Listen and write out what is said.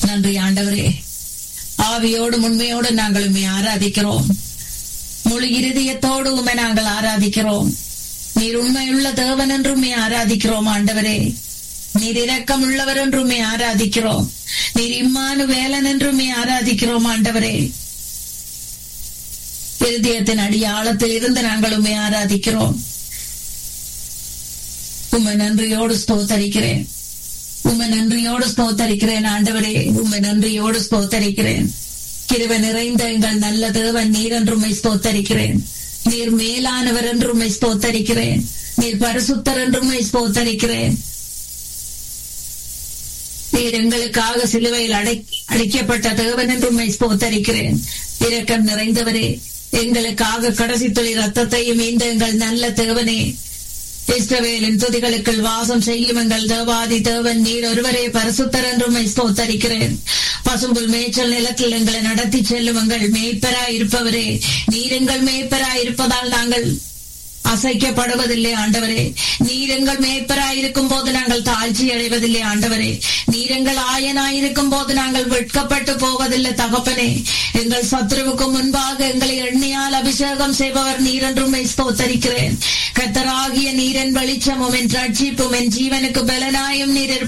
நன்றி ஆண்டவரே ஆவியோடு உண்மையோடு நாங்கள் உண்மை ஆராதிக்கிறோம் முழு இருதயத்தோடு உண்மை நாங்கள் ஆராதிக்கிறோம் நீர் உண்மையுள்ள தேவன் என்று உண்மை ஆராதிக்கிறோம் ஆண்டவரே நீர் இரக்கம் உள்ளவர் என்று உண்மை ஆராதிக்கிறோம் நீர் இம்மானு வேலன் என்று உண்மை ஆராதிக்கிறோம் ஆண்டவரே இருதயத்தின் அடியாளத்தில் இருந்து நாங்கள் உண்மை ஆராதிக்கிறோம் உண்மை நன்றியோடு ஸ்தோத்தரிக்கிறேன் உண்மை நன்றியோடு ஸ்தோத்தரிக்கிறேன் ஆண்டவரே உண்மை நன்றியோடு ஸ்தோத்தரிக்கிறேன் கிருவ நிறைந்த எங்கள் நல்ல தேவன் நீர் என்று உண்மை ஸ்தோத்தரிக்கிறேன் நீர் மேலானவர் என்று உண்மை ஸ்தோத்தரிக்கிறேன் நீர் பரிசுத்தர் என்று உண்மை ஸ்தோத்தரிக்கிறேன் நீர் எங்களுக்காக சிலுவையில் அடை அடைக்கப்பட்ட தேவன் என்று உண்மை ஸ்தோத்தரிக்கிறேன் இரக்கம் நிறைந்தவரே எங்களுக்காக கடைசி துளி ரத்தத்தையும் இந்த எங்கள் நல்ல தேவனே இஸ்ரவேலின் துதிகளுக்குள் வாசம் செய்யும் எங்கள் தேவாதி தேவன் நீர் ஒருவரே பரிசுத்தர் என்றும் ஸ்தோத்தரிக்கிறேன் பசும்புல் மேய்ச்சல் நிலத்தில் எங்களை நடத்தி செல்லும் எங்கள் மேய்ப்பராய் இருப்பவரே நீர் எங்கள் மேய்ப்பராய் இருப்பதால் நாங்கள் அசைக்கப்படுவதில்லை ஆண்டவரே நீர் எங்கள் மேய்ப்பராய் இருக்கும் போது நாங்கள் தாழ்ச்சி அடைவதில்லை ஆண்டவரே நீர் எங்கள் ஆயனாயிருக்கும் போது நாங்கள் வெட்கப்பட்டு போவதில்லை தகப்பனே எங்கள் சத்ருவுக்கு முன்பாக எங்களை எண்ணியால் அபிஷேகம் செய்பவர் நீர் என்றும் ஸ்தோத்தரிக்கிறேன் கத்தராகிய நீரின் வெளிச்சமும் என் ரட்சிப்பும் என் ஜீவனுக்கு பலனாயும் நீர்